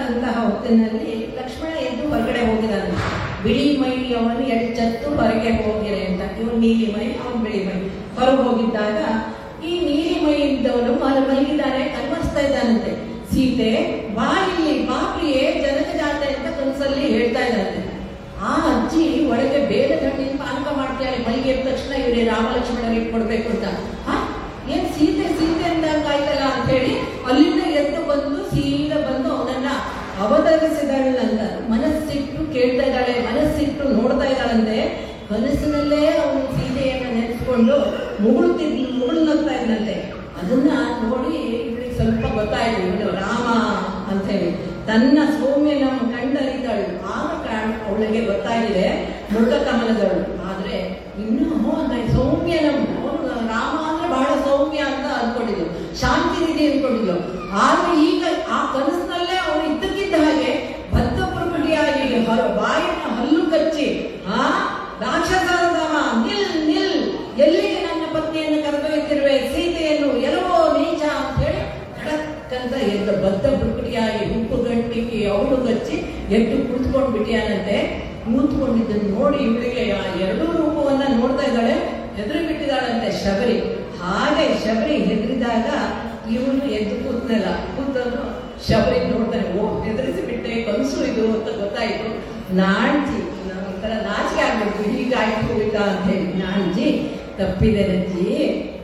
ಮಲಗದಂತಹ ಹೊತ್ತಿನಲ್ಲಿ ಲಕ್ಷ್ಮಣ ಎದ್ದು ಹೊರಗಡೆ ಹೋಗಿದ್ದಾನೆ ಬಿಳಿ ಮೈ ಅವನು ಎಚ್ಚತ್ತು ಹೊರಗೆ ಹೋಗಿರೆ ಅಂತ ಇವನು ನೀಲಿ ಮೈ ಅವನು ಬಿಳಿ ಮೈ ಹೊರಗೆ ಹೋಗಿದ್ದಾಗ ಈ ನೀಲಿ ಮೈ ಇದ್ದವನು ಮಲ ಮಲಗಿದ್ದಾನೆ ಕನ್ವರ್ಸ್ತಾ ಇದ್ದಾನಂತೆ ಸೀತೆ ಬಾ ಇಲ್ಲಿ ಬಾ ಪ್ರಿಯೆ ಜನಕ ಜಾತೆ ಅಂತ ಕನಸಲ್ಲಿ ಹೇಳ್ತಾ ಇದ್ದಾನೆ ಆ ಅಜ್ಜಿ ಒಳಗೆ ಬೇರೆ ಹಣ್ಣಿನ ಪಾನಕ ಮಾಡ್ತಾಳೆ ಮೈಗೆ ಎದ್ದ ತಕ್ಷಣ ಇವರೇ ರಾಮ ಲಕ್ಷ್ಮಣರಿಗೆ ಕೊಡ್ಬೇಕು ಅಂತ ಹಾ ಏನ್ ಸೀತೆ ಸೀತೆ ಅಂದಂಗ ಆಯ್ತಲ್ಲ ಅಂತ ಹೇಳಿ ಅಲ್ಲಿಂದ ಎದ್ದು ಬಂದು ಸೀದಾ ಬಂದು ಅವನನ್ನ ಅವತರಿಸಿದಾಳಂತ ಮನಸ್ಸಿಟ್ಟು ಕೇಳ್ತಾ ಇದ್ದಾಳೆ ಮನಸ್ಸಿಟ್ಟು ನೋಡ್ತಾ ಇದ್ದಾಳಂತೆ ಕನಸಿನಲ್ಲೇ ಅವನು ಸೀತೆಯನ್ನ ನೆನೆಸ್ಕೊಂಡು ಮುಗುಳ್ತಿದ್ ಮುಗುಳ್ನಗ್ತಾ ಇದ್ದಂತೆ ಅದನ್ನ ನೋಡಿ ಇವಳಿಗೆ ಸ್ವಲ್ಪ ಗೊತ್ತಾಯ್ತು ಇವನು ರಾಮ ಅಂತ ಹೇಳಿ ತನ್ನ ಸೌಮ್ಯನ ಕಂಡರಿತಾಳು ಆಗ ಕಾರಣ ಅವಳಿಗೆ ಗೊತ್ತಾಗಿದೆ ಮೃಗ ಕಮಲದಳು ಆದ್ರೆ ಇನ್ನು ಅಂದ್ರೆ ಸೌಮ್ಯನ ಅವನು ರಾಮ ಅಂದ್ರೆ ಬಹಳ ಸೌಮ್ಯ ಅಂತ ಅನ್ಕೊಂಡಿದ್ಲು ಶಾಂತಿ ನಿಧಿ ಅನ್ಕೊಂಡಿದ್ಲು ಆದ್ರೆ ಈಗ ಆ ಕನಸಿನಲ್ಲೇ ಅವನು ಇದ್ದಕ್ಕಿದ್ದ ಹಾಗೆ ಬದ್ಧ ಪ್ರಕೃತಿಯಾಗಿ ಹೊರ- ಬಾಯಿನ ಹಲ್ಲು ಕಚ್ಚಿ ಆ ರಾಕ್ಷಸರದವ ನಿಲ್ ನಿಲ್ ಎಲ್ಲಿಗೆ ನನ್ನ ಪತ್ನಿಯನ್ನು ಕರೆದೊಯ್ತಿರುವೆ ಸೀತೆಯನ್ನು ಎಲ್ಲವೋ ನೀಚ ಅಂತ ಹೇಳಿ ಖಡಕ್ಕಂತ ಎದ್ದ ಬದ್ಧ ಪ್ರಕೃತಿಯಾಗಿ ಉಪ್ಪು ಗಂಟಿಗೆ ಅವಳು ಗಚ್ಚಿ ಎದ್ದು ಕುಳಿತುಕೊಂಡು ಬಿಟ್ಟಿಯಾನಂತೆ ಕೂತ್ಕೊಂಡಿದ್ದನ್ನು ನೋಡಿ ಇವಳಿಗೆ ಆ ಎರಡೂ ರೂಪವನ್ನ ನೋಡ್ತಾ ಇದ್ದಾಳೆ ಹೆದರಿ ಬಿಟ್ಟಿದ್ದಾಳಂತೆ ಶಬರಿ ಹಾಗೆ ಶಬರಿ ಹೆದರಿದಾಗ ಇವನು ಎದ್ದು ಕೂತ್ನಲ್ಲ ಕೂತನು ಶಬರಿ ನೋಡ್ತಾನೆ ಓ ಹೆದರಿಸಿ ಬಿಟ್ಟೆ ಕನಸು ಇದು ಅಂತ ಗೊತ್ತಾಯ್ತು ನಾಣ್ಜಿ ಒಂಥರ ನಾಚಿಕೆ ಆಗ್ಬೇಕು ಹೀಗಾಯ್ತು ಇಲ್ಲ ಅಂತ ಹೇಳಿ ನಾಣ್ಜಿ ತಪ್ಪಿದೆ ನಜ್ಜಿ